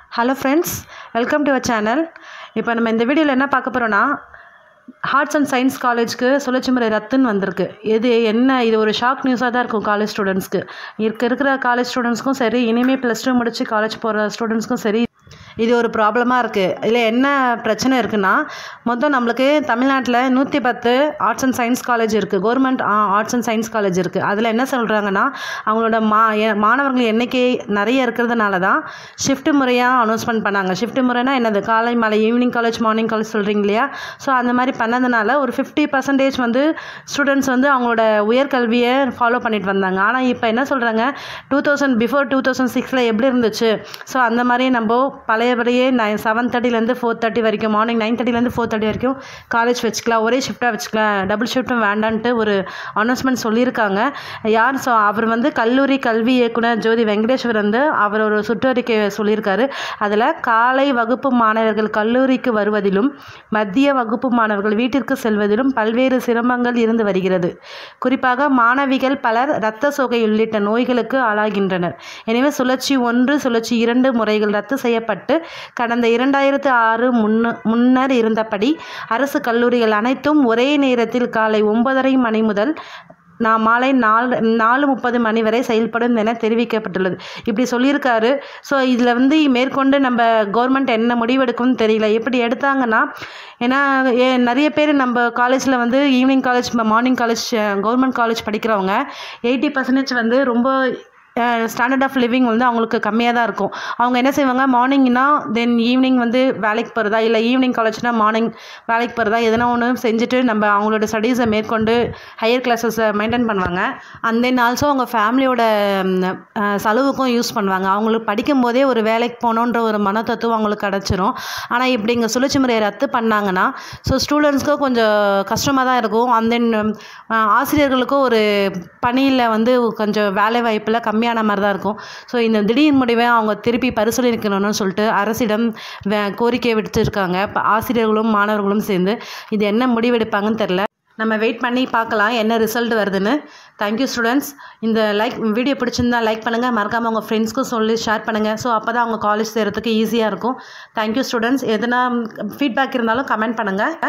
hello friends welcome to our channel இப்போ நம்ம இந்த வீடியோவில் என்ன பார்க்க போகிறோன்னா ஆர்ட்ஸ் அண்ட் சயின்ஸ் காலேஜ்க்கு சுழற்சி முறை ரத்துன்னு வந்திருக்கு இது என்ன இது ஒரு ஷாக் நியூஸாக தான் இருக்கும் காலேஜ் ஸ்டூடெண்ட்ஸ்க்கு இருக்க இருக்கிற காலேஜ் ஸ்டூடெண்ட்ஸ்க்கும் சரி இனிமேல் ப்ளஸ் டூ முடிச்சு காலேஜ் போகிற ஸ்டூடெண்ட்ஸ்க்கும் சரி இது ஒரு ப்ராப்ளமாக இருக்குது இதில் என்ன பிரச்சனை இருக்குன்னா மொத்தம் நம்மளுக்கு தமிழ்நாட்டில் நூற்றி பத்து ஆர்ட்ஸ் அண்ட் சயின்ஸ் காலேஜ் இருக்குது government arts and science college இருக்குது அதில் என்ன சொல்கிறாங்கன்னா அவங்களோட மா எ- மாணவர்கள் எண்ணிக்கை நிறைய இருக்கிறதுனால தான் ஷிஃப்ட் முறையாக அனௌன்ஸ்மெண்ட் பண்ணாங்க ஷிஃப்ட் முறைனா என்னது காலை மாலை ஈவினிங் காலேஜ் மார்னிங் காலேஜ் சொல்கிறீங்க இல்லையா ஸோ அந்த மாதிரி பண்ணதுனால ஒரு ஃபிஃப்டி பர்சன்டேஜ் வந்து ஸ்டூடெண்ட்ஸ் வந்து அவங்களோட உயர்கல்வியை ஃபாலோ பண்ணிட்டு வந்தாங்க ஆனால் இப்போ என்ன சொல்கிறாங்க two thousand before two thousand சிக்ஸில் எப்படி இருந்துச்சு ஸோ அந்த மாதிரி நம்ம பழையபடியே நைன் செவன் தேர்ட்டிலேருந்து ஃபோர் தேர்ட்டி வரைக்கும் மார்னிங் நைன் தேர்ட்டிலேருந்து ஃபோர் தேர்ட்டி வரைக்கும் காலேஜ் வச்சுக்கலாம் ஒரே ஷிஃப்ட்டாக வச்சுக்கலாம் டபுள் ஷிஃப்ட்டும் வேண்டான்ட்டு ஒரு அனௌன்ஸ்மெண்ட் சொல்லியிருக்காங்க யார் ஸோ அவர் வந்து கல்லூரி கல்வி இயக்குனர் ஜோதி வெங்கடேஸ்வர் வந்து அவர் ஒரு சுற்றறிக்கை சொல்லியிருக்காரு அதில் காலை வகுப்பு மாணவர்கள் கல்லூரிக்கு வருவதிலும் மத்திய வகுப்பு மாணவர்கள் வீட்டிற்கு செல்வதிலும் பல்வேறு சிரமங்கள் இருந்து வருகிறது குறிப்பாக மாணவிகள் பலர் இரத்த சோகை உள்ளிட்ட நோய்களுக்கு ஆளாகின்றனர் எனவே சுழற்சி ஒன்று சுழற்சி இரண்டு முறைகள் ரத்து செய்யப்பட்டு கடந்த இரண்டாயிரத்து ஆறு முன்னு முன்னர் இருந்தபடி அரசு கல்லூரிகள் அனைத்தும் ஒரே நேரத்தில் காலை ஒன்பதரை மணி முதல் நான் மாலை நாலு நாலு முப்பது மணி வரை செயல்படும் என தெரிவிக்கப்பட்டுள்ளது இப்படி சொல்லியிருக்காரு ஸோ இதில் வந்து மேற்கொண்டு நம்ம கவர்மெண்ட் என்ன முடிவெடுக்கும்னு தெரியல எப்படி எடுத்தாங்கன்னா ஏன்னா ஏ நிறைய பேர் நம்ம காலேஜில் வந்து evening college morning college government college படிக்கிறவங்க எயிட்டி பர்சன்டேஜ் வந்து ரொம்ப ஸ்டாண்டர்ட் ஆஃப் லிவிங் வந்து அவங்களுக்கு கம்மியாக தான் இருக்கும் அவங்க என்ன செய்வாங்க மார்னிங்னா தென் ஈவினிங் வந்து வேலைக்கு போகிறதா இல்லை ஈவினிங் காலேஜ்னா மார்னிங் வேலைக்கு போகிறதா எதனா ஒன்று செஞ்சுட்டு நம்ம அவங்களோட ஸ்டடீஸை மேற்கொண்டு ஹையர் கிளாஸஸை மெயின்டைன் பண்ணுவாங்க அண்ட் தென் ஆல்சோ அவங்க ஃபேமிலியோட செலவுக்கும் யூஸ் பண்ணுவாங்க அவங்களுக்கு படிக்கும் போதே ஒரு வேலைக்கு போகணுன்ற ஒரு மன தத்துவம் அவங்களுக்கு கிடச்சிரும் ஆனால் இப்படி இங்கே சுழற்சி முறையை ரத்து பண்ணாங்கன்னா ஸோ ஸ்டூடெண்ட்ஸ்க்கு கொஞ்சம் கஷ்டமாக தான் இருக்கும் அண்ட் தென் ஆசிரியர்களுக்கும் ஒரு பணியில் வந்து கொஞ்சம் வேலை வாய்ப்பில் கம்மியான மாதிரி தான் இருக்கும் ஸோ இந்த திடீர் முடிவை அவங்க திருப்பி பரிசீலிக்கணும்னு சொல்லிட்டு அரசிடம் வே- கோரிக்கை விடுத்திருக்காங்க இப்போ ஆசிரியர்களும் மாணவர்களும் சேர்ந்து இது என்ன முடிவெடுப்பாங்கன்னு தெரில நம்ம வெயிட் பண்ணி பார்க்கலாம் என்ன ரிசல்ட் வருதுன்னு தேங்க்யூ ஸ்டூடெண்ட்ஸ் இந்த லைக் வீடியோ பிடிச்சிருந்தா லைக் பண்ணுங்கள் மறக்காமல் உங்கள் ஃப்ரெண்ட்ஸ்க்கும் சொல்லி ஷேர் பண்ணுங்கள் ஸோ அப்போ தான் அவங்க காலேஜ் சேரத்துக்கு ஈஸியாக இருக்கும் தேங்க்யூ ஸ்டூடெண்ட்ஸ் எதனா ஃபீட்பேக் இருந்தாலும் கமெண்ட் பண்ணுங்கள்